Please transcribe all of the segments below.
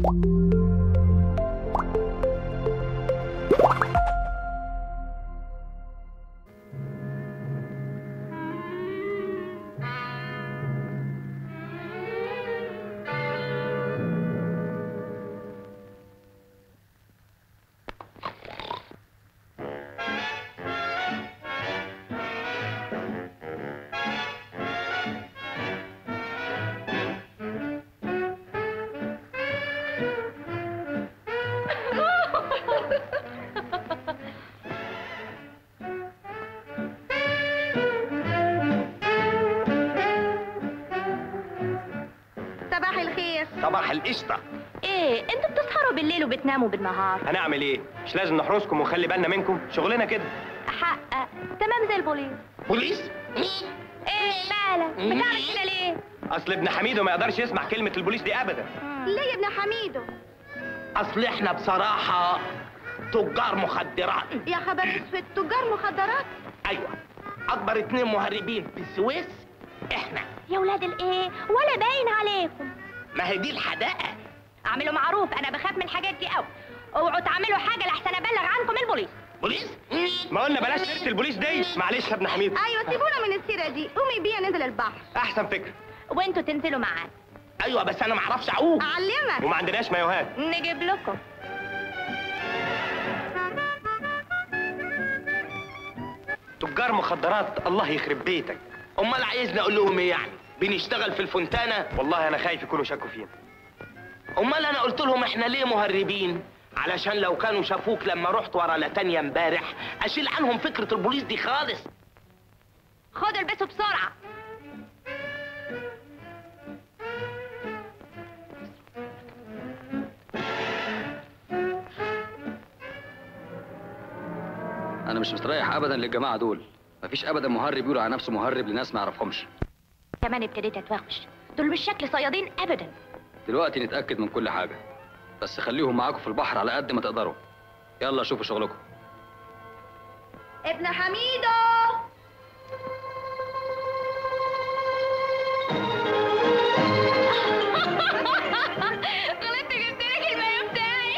صباح الخير صباح القشطه ايه انتوا بتسهروا بالليل وبتناموا بالنهار هنعمل ايه مش لازم نحرسكم ونخلي بالنا منكم شغلنا كده حق تمام زي البوليس بوليس ايه مالك بتعمل كده ليه اصل ابن حميدو ما يقدرش يسمع كلمه البوليس دي ابدا ليه يا ابن حميدو اصل احنا بصراحه تجار مخدرات يا خبر اسود تجار مخدرات ايوه اكبر اتنين مهربين في السويس احنا يا ولاد الايه ولا باين عليكم ما هي دي الحدائق اعملوا معروف انا بخاف من الحاجات دي قوي اوعوا تعملوا حاجه لحسن ابلغ عنكم البوليس بوليس ما قلنا بلاش سيره البوليس دي معلش يا ابن حميدو ايوه سيبونا من السيره دي قومي بينا ننزل البحر احسن فكره وانتوا تنزلوا معانا ايوه بس انا ما اعرفش اعوم اعلمك وما عندناش مايوهات نجيب لكم تجار مخدرات الله يخرب بيتك امال عايزني اقول لهم ايه يعني بنشتغل في الفونتانا والله انا خايف يكونوا شكوا فينا امال انا قلت لهم احنا ليه مهربين علشان لو كانوا شافوك لما رحت ورا لاتانيا امبارح اشيل عنهم فكره البوليس دي خالص خدوا البسوا بسرعه انا مش مستريح ابدا للجماعه دول مفيش ابدا مهرب يقول على نفسه مهرب لناس ما يعرفهمش كمان ابتديت اتوغوش دول مش شكل صيادين ابدا دلوقتي نتاكد من كل حاجه بس خليهم معاكم في البحر على قد ما تقدروا يلا شوفوا شغلكم ابن حميدو غلطت جبت لك المايو بتاعي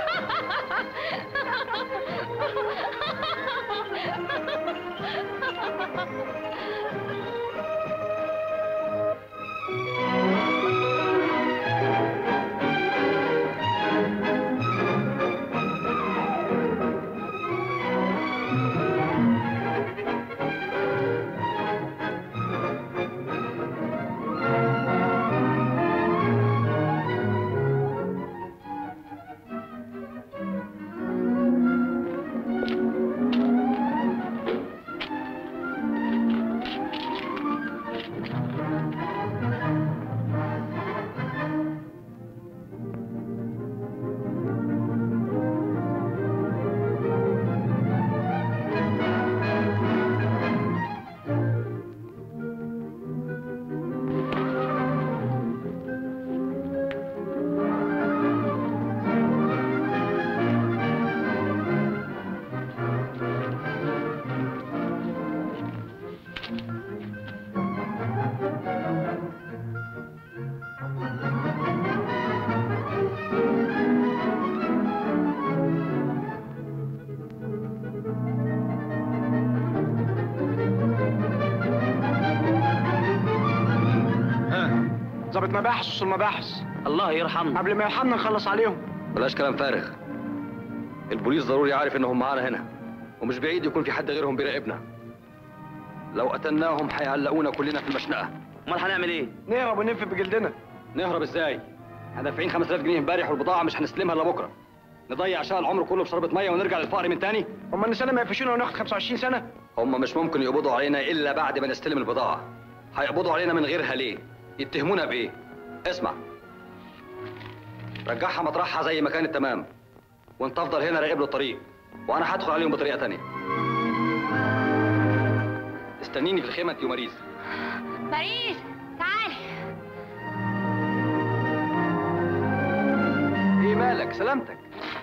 ظابط مباحث وصول مباحث الله يرحمنا قبل ما يرحمنا نخلص عليهم بلاش كلام فارغ البوليس ضروري عارف انهم معانا هنا ومش بعيد يكون في حد غيرهم بيراقبنا لو قتلناهم هيعلقونا كلنا في المشنقه امال هنعمل ايه نهرب وننف بجلدنا نهرب ازاي احنا دافعين 5000 جنيه امبارح والبضاعه مش هنستلمها الا بكره نضيع شقى العمر كله في شربة ميه ونرجع للفقر من تاني هما النساء ما يقفشونا وناخد 25 سنه هم مش ممكن يقبضوا علينا الا بعد ما نستلم البضاعه هيقبضوا علينا من غيرها ليه يتهمونا بايه اسمع رجعها مطرحها زي ما كانت تمام وانت افضل هنا راقب له الطريق وانا هدخل عليهم بطريقه تانية استنيني في الخيمه انت وماريز باريس تعالي ايه مالك سلامتك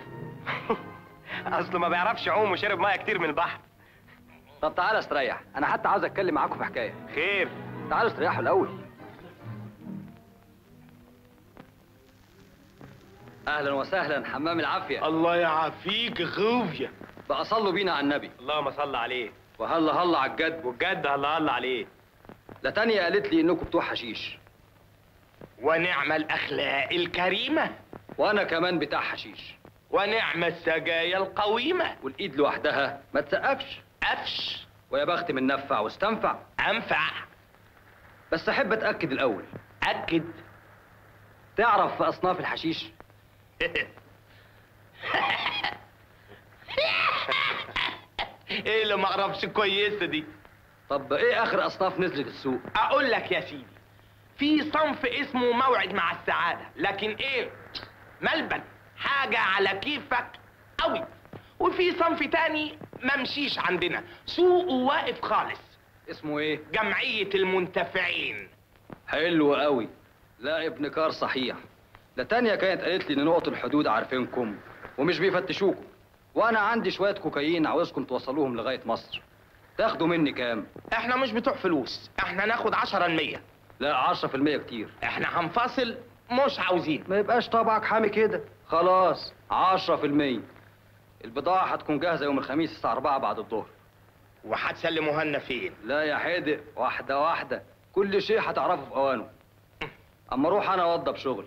اصله ما بيعرفش يعوم وشرب ميه كتير من البحر طب تعالى استريح انا حتى عاوز اتكلم معاكم في حكايه خير تعالوا استريحوا الاول اهلا وسهلا حمام العافيه الله يعافيك يا خوفيا بقى صلوا بينا على النبي اللهم صل عليه وهلا هلا على الجد والجد هلا هلا عليه لا تانية قالت لي انكم بتوع حشيش ونعم الاخلاق الكريمه وانا كمان بتاع حشيش ونعم السجايا القويمه والايد لوحدها ما تسقفش افش ويا بخت من نفع واستنفع انفع بس احب اتاكد الاول اكد تعرف في اصناف الحشيش ايه اللي ما اعرفش كويسه دي طب ايه اخر اصناف نزلت السوق اقول لك يا سيدي في صنف اسمه موعد مع السعاده لكن ايه ملبن حاجه على كيفك قوي وفي صنف تاني ممشيش عندنا سوقه واقف خالص اسمه ايه جمعيه المنتفعين حلو قوي لا ابن كار صحيح لا تانية كانت قالت لي ان نقط الحدود عارفينكم ومش بيفتشوكم وانا عندي شويه كوكايين عاوزكم توصلوهم لغايه مصر تاخدوا مني كام احنا مش بتوع فلوس احنا ناخد 10 المية لا 10% كتير احنا هنفصل مش عاوزين ما يبقاش طبعك حامي كده خلاص 10% البضاعة هتكون جاهزة يوم الخميس الساعة 4 بعد الظهر وهتسلموها لنا فين لا يا حدق واحدة واحدة كل شيء هتعرفه في أوانه أما أروح أنا أوضب شغل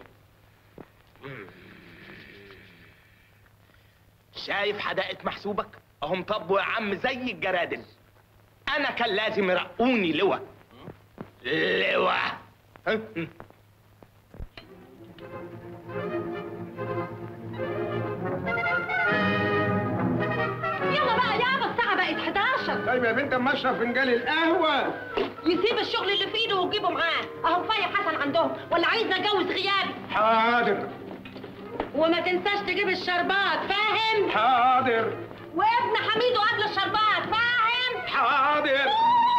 شايف حدائق محسوبك اهم طبوا يا عم زي الجرادل انا كان لازم يرقوني لواء لواء ها؟ يلا بقى يابا الساعة بقت 11 طيب يا بنت اما اشرب فنجان القهوه يسيب الشغل اللي في ايده ويجيبه معاه اهو كفايه حسن عندهم ولا عايز اتجوز غيابي حاضر وما تنساش تجيب الشربات فاهم حاضر وابن حميد قبل الشربات فاهم حاضر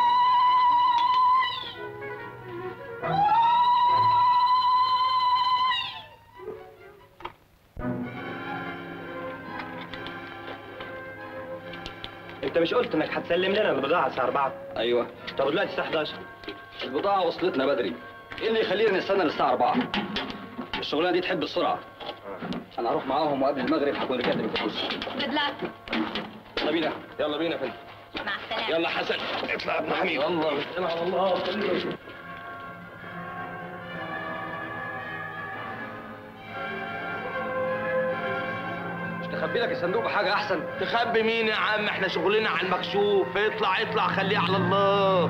انت مش قلت انك هتسلم لنا البضاعه الساعه 4 أيوه طب دلوقتي الساعه 11 البضاعة وصلتنا بدري إيه اللي يخلينا نستنى للساعة 4 الشغلانة دي تحب السرعة أنا هروح معاهم وقبل المغرب هكون رجعت بالفلوس بدلك يلا بينا يلا بينا يا فندم مع السلامه يلا حسن اطلع يا ابن حميد يلا على الله مش تخبي لك الصندوق بحاجة أحسن تخبي مين يا عم احنا شغلنا على المكشوف اطلع اطلع خليه على الله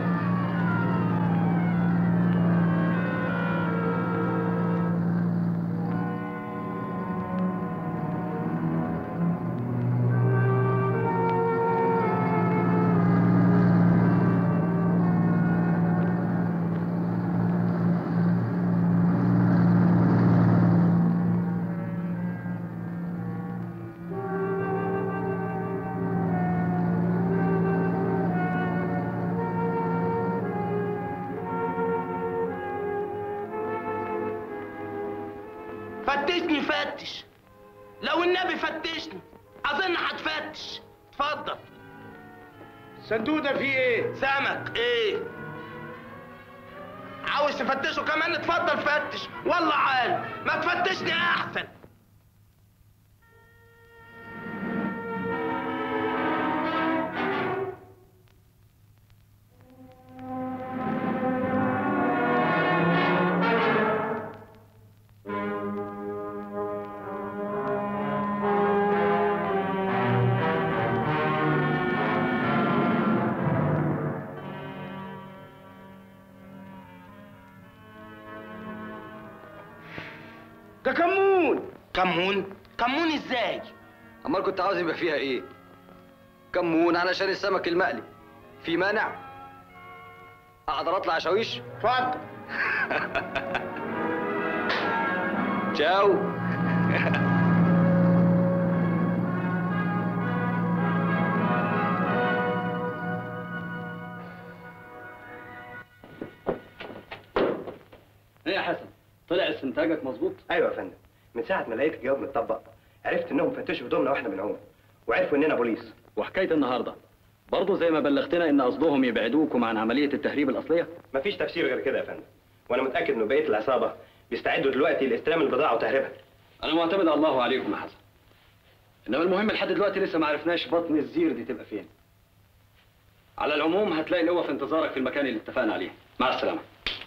فتشني فتش لو النبي فتشني اظن هتفتش اتفضل الصندوق ده فيه ايه سمك ايه عاوز تفتشه كمان اتفضل فتش والله عال ما تفتشني احسن ده كمون كمون كمون ازاي أمال كنت عاوز يبقى فيها إيه؟ كمون علشان السمك المقلي في مانع؟ أقدر أطلع أشاويش؟ اتفضل تشاو ايه يا حسن طلع استنتاجك مظبوط ايوه يا فندم من ساعه ما لقيت الجواب متطبق عرفت انهم فتشوا هدومنا واحنا بنعوم وعرفوا اننا بوليس وحكايه النهارده برضه زي ما بلغتنا ان قصدهم يبعدوكم عن عمليه التهريب الاصليه مفيش تفسير غير كده يا فندم وانا متاكد ان بقيه العصابه بيستعدوا دلوقتي لاستلام البضاعه وتهريبها انا معتمد على الله وعليكم يا حسن انما المهم لحد دلوقتي لسه ما عرفناش بطن الزير دي تبقى فين على العموم هتلاقي القوه في انتظارك في المكان اللي اتفقنا عليه مع السلامه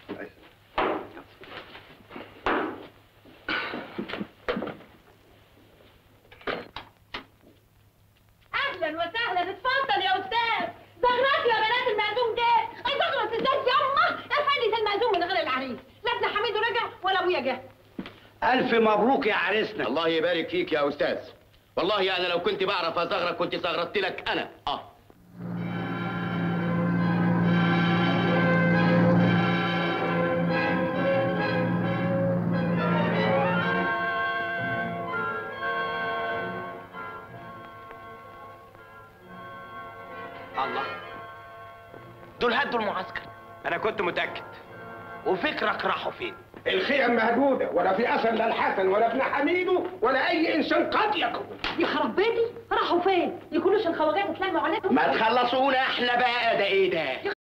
اهلا وسهلا اتفضل يا استاذ زغرات يا بنات المعزوم جه اي زغرت ازاي يما افندي المعزوم من غير العريس لا ابن حميد رجع ولا ابويا جه الف مبروك يا عريسنا الله يبارك فيك يا استاذ والله انا لو كنت بعرف ازغرك كنت زغرت لك انا اه الله دول هدوا المعسكر انا كنت متاكد وفكرك راحوا فين الخيم مهدودة ولا في أثر لا الحسن ولا ابن حميدو ولا أي إنسان قد يكون يخرب بيتي راحوا فين يكونوش الخواجات اتلموا عليهم ما تخلصونا احنا بقى ده ايه ده